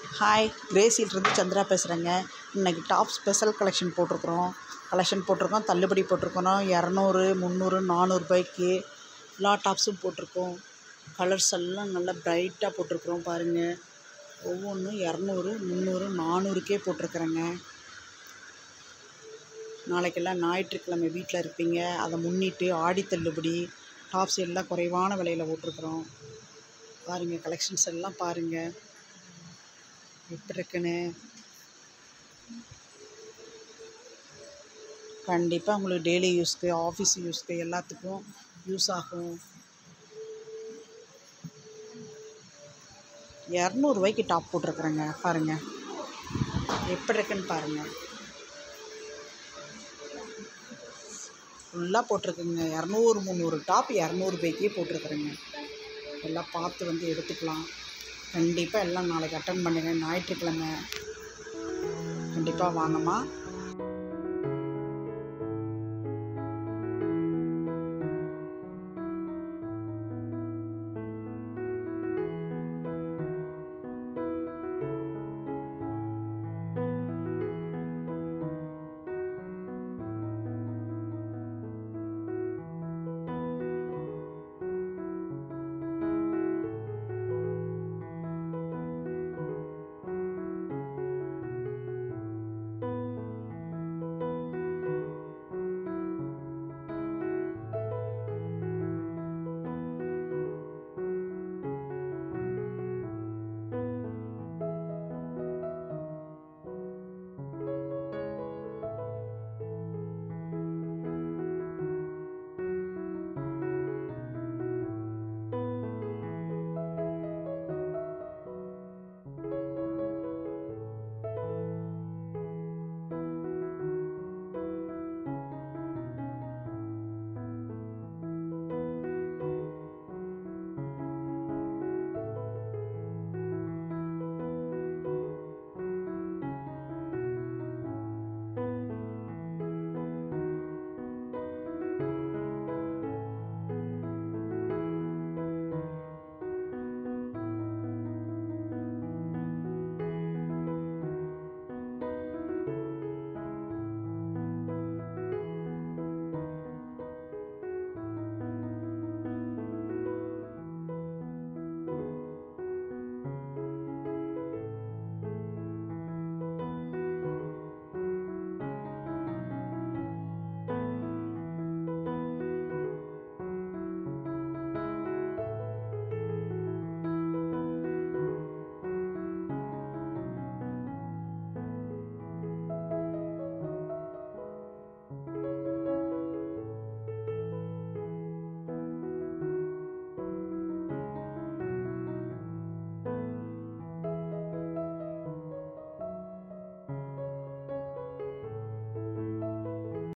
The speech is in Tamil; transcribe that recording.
ஹாய் கிரேசிலிருந்து சந்திரா பேசுகிறேங்க இன்றைக்கி டாப் ஸ்பெஷல் கலெக்ஷன் போட்டிருக்குறோம் கலெக்ஷன் போட்டிருக்கோம் தள்ளுபடி போட்டிருக்கோம் இரநூறு முந்நூறு நானூறுபாய்க்கு எல்லா டாப்ஸும் போட்டிருக்கோம் கலர்ஸ் எல்லாம் நல்லா ப்ரைட்டாக போட்டிருக்குறோம் பாருங்கள் ஒவ்வொன்றும் இரநூறு முந்நூறு நானூறுக்கே போட்டிருக்குறேங்க நாளைக்கெல்லாம் ஞாயிற்றுக்கிழமை வீட்டில் இருப்பீங்க அதை முன்னிட்டு ஆடி தள்ளுபடி டாப்ஸ் எல்லாம் குறைவான விலையில் போட்டிருக்குறோம் பாருங்கள் கலெக்ஷன்ஸ் எல்லாம் பாருங்கள் எப்படி இருக்குன்னு கண்டிப்பாக உங்களுக்கு டெய்லி யூஸ்க்கு ஆஃபீஸ் யூஸ்க்கு எல்லாத்துக்கும் யூஸ் ஆகும் இரநூறுவாய்க்கு டாப் போட்டிருக்குறேங்க பாருங்கள் எப்படி இருக்குன்னு பாருங்கள் ஃபுல்லாக போட்டிருக்குங்க இரநூறு முந்நூறு டாப் இரநூறுபாய்க்கே போட்டிருக்குறேங்க எல்லாம் பார்த்து வந்து எடுத்துக்கலாம் கண்டிப்பாக எல்லாம் நாளைக்கு அட்டன் பண்ணுங்கள் ஞாயிற்றுக்கிழமை கண்டிப்பாக வாங்கம்மா